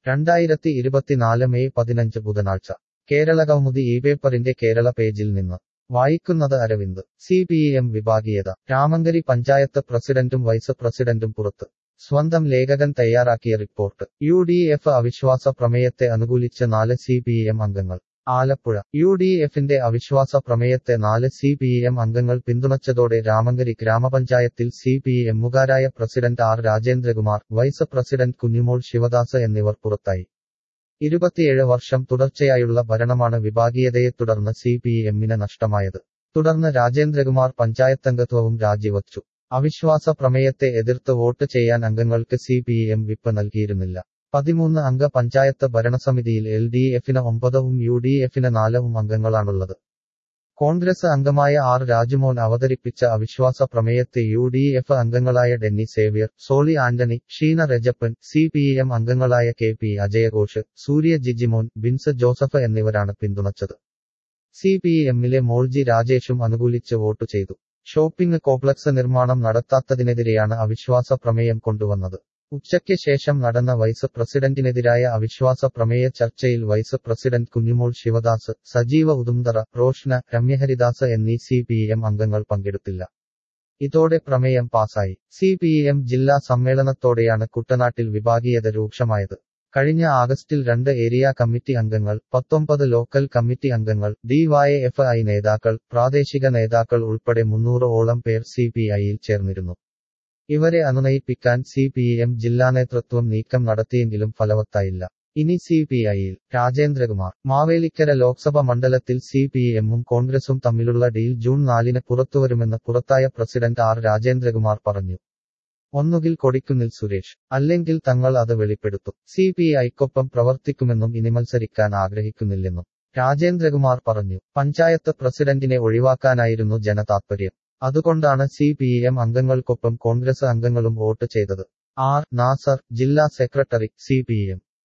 രണ്ടായിരത്തി ഇരുപത്തിനാല് മെയ് പതിനഞ്ച് ബുധനാഴ്ച കേരള കൗമുദി ഈ പേപ്പറിന്റെ കേരള പേജിൽ നിന്ന് വായിക്കുന്നത് അരവിന്ദ് സി പി എം വിഭാഗീയത രാമങ്കരി പഞ്ചായത്ത് പ്രസിഡന്റും വൈസ് പ്രസിഡന്റും പുറത്ത് സ്വന്തം ലേഖകൻ തയ്യാറാക്കിയ റിപ്പോർട്ട് യു ഡി എഫ് അവിശ്വാസ പ്രമേയത്തെ അനുകൂലിച്ച് നാല് സി പി എം അംഗങ്ങൾ ആലപ്പുഴ യു ഡി എഫിന്റെ അവിശ്വാസ പ്രമേയത്തെ നാല് സി പി എം അംഗങ്ങൾ പിന്തുണച്ചതോടെ രാമങ്കരി ഗ്രാമപഞ്ചായത്തിൽ സി പി എമ്മുകാരായ president R Rajendrakumar vice president Kunjumol Sivadas എന്നിവർ പുറത്തായി ഇരുപത്തിയേഴ് വർഷം തുടർച്ചയായുള്ള ഭരണമാണ് വിഭാഗീയതയെ തുടർന്ന് സി പി എമ്മിന് നഷ്ടമായത് തുടർന്ന് രാജേന്ദ്രകുമാർ പഞ്ചായത്തംഗത്വവും രാജിവച്ചു അവിശ്വാസ പ്രമേയത്തെ എതിർത്ത് വോട്ട് ചെയ്യാൻ അംഗങ്ങൾക്ക് സി പി എം വിപ്പ് നൽകിയിരുന്നില്ല പതിമൂന്ന് അംഗ പഞ്ചായത്ത് ഭരണസമിതിയിൽ എൽ ഡി എഫിന് ഒമ്പതും യു ഡി എഫിന് നാലും അംഗങ്ങളാണുള്ളത് കോൺഗ്രസ് അംഗമായ ആർ രാജുമോൻ അവതരിപ്പിച്ച അവിശ്വാസ പ്രമേയത്തെ യു ഡി എഫ് അംഗങ്ങളായ Denny Xavier Soly Antony Sheena Rajappan C P M അംഗങ്ങളായ കെ പി അജയഘോഷ് സൂര്യ ജിജിമോൻ ബിൻസ് ജോസഫ് എന്നിവരാണ് പിന്തുണച്ചത് സി പി എമ്മിലെ മോൾജി രാജേഷും അനുകൂലിച്ച് വോട്ട് ചെയ്തു ഷോപ്പിംഗ് കോംപ്ലക്സ് നിർമ്മാണം നടത്താത്തതിനെതിരെയാണ് അവിശ്വാസ പ്രമേയം കൊണ്ടുവന്നത് ഉച്ചയ്ക്ക് ശേഷം നടന്ന വൈസ് പ്രസിഡന്റിനെതിരായ അവിശ്വാസ പ്രമേയ ചർച്ചയിൽ വൈസ് പ്രസിഡന്റ് കുഞ്ഞുമോൾ ശിവദാസ് സജീവ ഉദുംതറ റോഷ്ന രമ്യഹരിദാസ് എന്നീ സി പി എം അംഗങ്ങൾ പങ്കെടുത്തില്ല ഇതോടെ പ്രമേയം പാസായി സി പി എം ജില്ലാ സമ്മേളനത്തോടെയാണ് കുട്ടനാട്ടിൽ വിഭാഗീയത രൂക്ഷമായത് കഴിഞ്ഞ ആഗസ്റ്റിൽ രണ്ട് ഏരിയ കമ്മിറ്റി അംഗങ്ങൾ പത്തൊമ്പത് ലോക്കൽ കമ്മിറ്റി അംഗങ്ങൾ ഡിവൈഎഫ് ഐ നേതാക്കൾ പ്രാദേശിക നേതാക്കൾ ഉൾപ്പെടെ മുന്നൂറ് ഓളം പേർ സി പി ഐയിൽ ചേർന്നിരുന്നു ഇവരെ അനുനയിപ്പിക്കാൻ സി പി എം ജില്ലാ നേതൃത്വം നീക്കം നടത്തിയെങ്കിലും ഫലവത്തായില്ല ഇനി സി പി ഐയിൽ രാജേന്ദ്രകുമാർ മാവേലിക്കര ലോക്സഭ മണ്ഡലത്തിൽ സി പി എമ്മും കോൺഗ്രസും തമ്മിലുള്ള ഡീൽ ജൂൺ നാലിന് പുറത്തുവരുമെന്ന് പുറത്തായ പ്രസിഡന്റ് ആർ രാജേന്ദ്രകുമാർ പറഞ്ഞു ഒന്നുകിൽ കൊടിക്കുന്നിൽ സുരേഷ് അല്ലെങ്കിൽ തങ്ങൾ അത് വെളിപ്പെടുത്തും സി പി ഐക്കൊപ്പം പ്രവർത്തിക്കുമെന്നും ഇനി മത്സരിക്കാൻ ആഗ്രഹിക്കുന്നില്ലെന്നും രാജേന്ദ്രകുമാർ പറഞ്ഞു പഞ്ചായത്ത് പ്രസിഡന്റിനെ ഒഴിവാക്കാനായിരുന്നു ജനതാത്പര്യം അതുകൊണ്ടാണ് സി പി എം അംഗങ്ങൾക്കൊപ്പം കോൺഗ്രസ് അംഗങ്ങളും വോട്ട് ചെയ്തത് ആർ നാസർ ജില്ലാ സെക്രട്ടറി സി പി എം